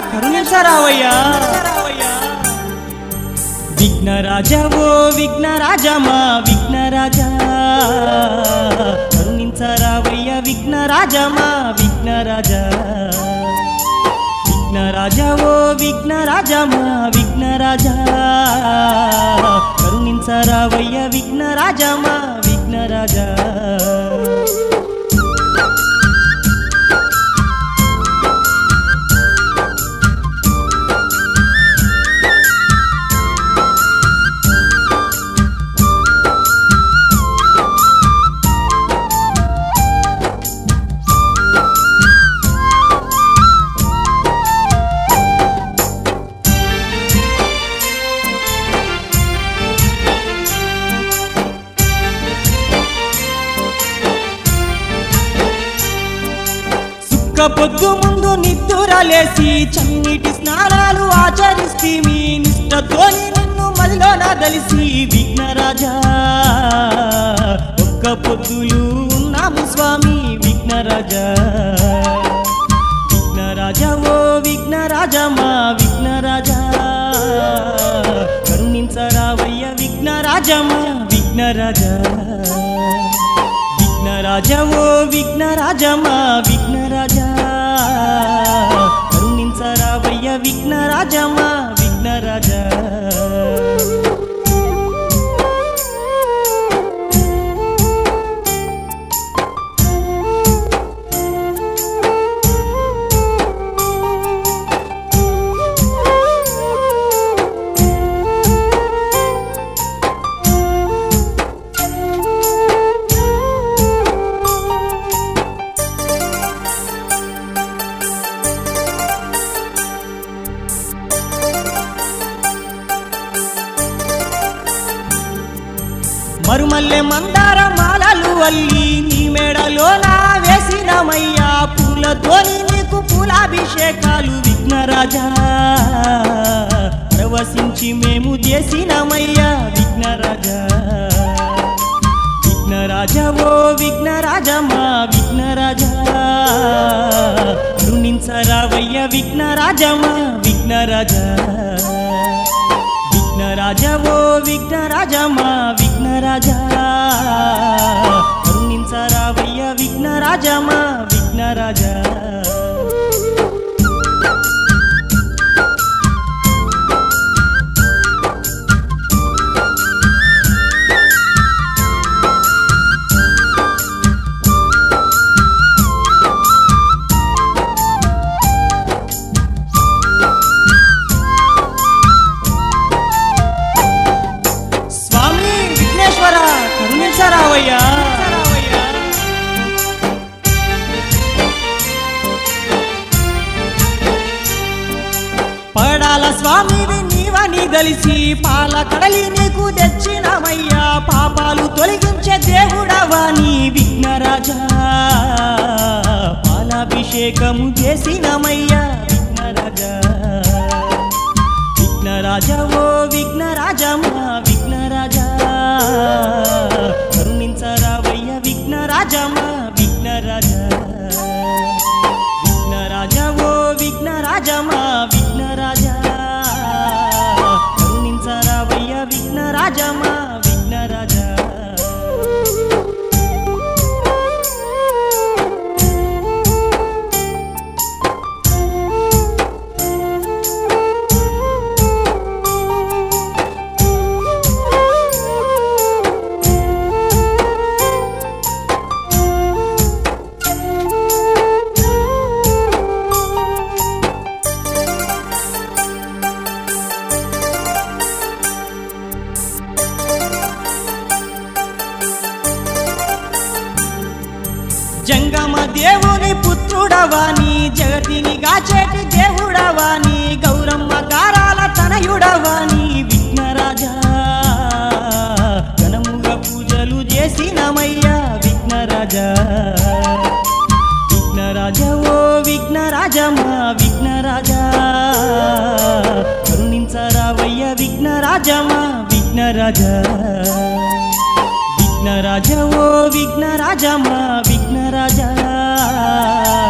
కరుణించరావయ్యా విఘ్నరాజ ఓ విఘ్నరాజ మా విఘ్నరాజ కరుణించరావయ్య విఘ్నరాజ మా విఘ్నరాజ విఘ్నరాజ ఓ విఘ్నరాజ మా విఘ్నరాజ కరుణించరావయ్య విఘ్నరాజ మా విఘ్నరాజ సుక్క పొద్దు ముందు నిద్దురలేసి చన్నీటి స్నానాలు ఆచరిస్తే మీ నిష్టతోని నిన్ను మదిలోన కలిసి విఘ్నరాజా ఒక్క పొద్దులు ఉన్నాము స్వామి విఘ్నరాజా విఘ్నరాజా ఓ విఘ్నరాజా మా విఘ్నరాజా కరుణించరావయ్య విఘ్నరాజా మా విఘ్నరాజా విఘ్నరాజ ఓ విఘ్నరాజ మా విఘ్నరాజ కరుణించరావయ్య విఘ్నరాజ మా విఘ్నరాజ మరుమల్లె మందార మాలలు అల్లి నీ మెడలో నా వేసినమయ్యా పూలతోని నీకు పూలాభిషేకాలు విఘ్నరాజా ప్రవశించి మేము చేసినమయ్యా విఘ్నరాజా విఘ్నరాజ ఓ విఘ్నరాజ మా విఘ్నరాజా కరుణించరావయ్య విఘ్నరాజ మా విఘ్నరాజా విఘ్నరాజ ఓ విఘ్నరాజ మా విఘ్నరాజ కరుణించరావయ్య విఘ్నరాజ మా విఘ్నరాజ స్వామి విఘ్నేశ్వర కరుణించరావయ్యా పడాల స్వామివి నీవని దలిసి పాల కడలి నీకు తెచ్చినమయ్యా పాపాలు తొలగించే దేవుడవా నీ విఘ్నరాజా పాలాభిషేకము చేసినమయ్యా విఘ్నరాజా విఘ్నరాజ ఓ విఘ్నరాజ మా విఘ్నరాజ కరుణించరావయ్య విఘ్నరాజ మా విఘ్నరాజ విఘ్నరాజ ఓ విఘ్నరాజ మా విఘ్నరాజ కరుణించరావయ్య విఘ్నరాజ మా విఘ్నరాజ జంగమ దేవుని పుత్రుడవాని జగతిని గాచేటి దేవుడవాని గౌరమ్మ గారాల తనయుడవాని విఘ్నరాజా ఘనముగా పూజలు చేసినమయ్యా విఘ్నరాజా విఘ్నరాజ ఓ విఘ్నరాజ మా విఘ్నరాజా కరుణించరావయ్య విఘ్నరాజ మా విఘ్నరాజా విఘ్నరాజ ఓ విఘ్నరాజ మా విఘ్నరాజ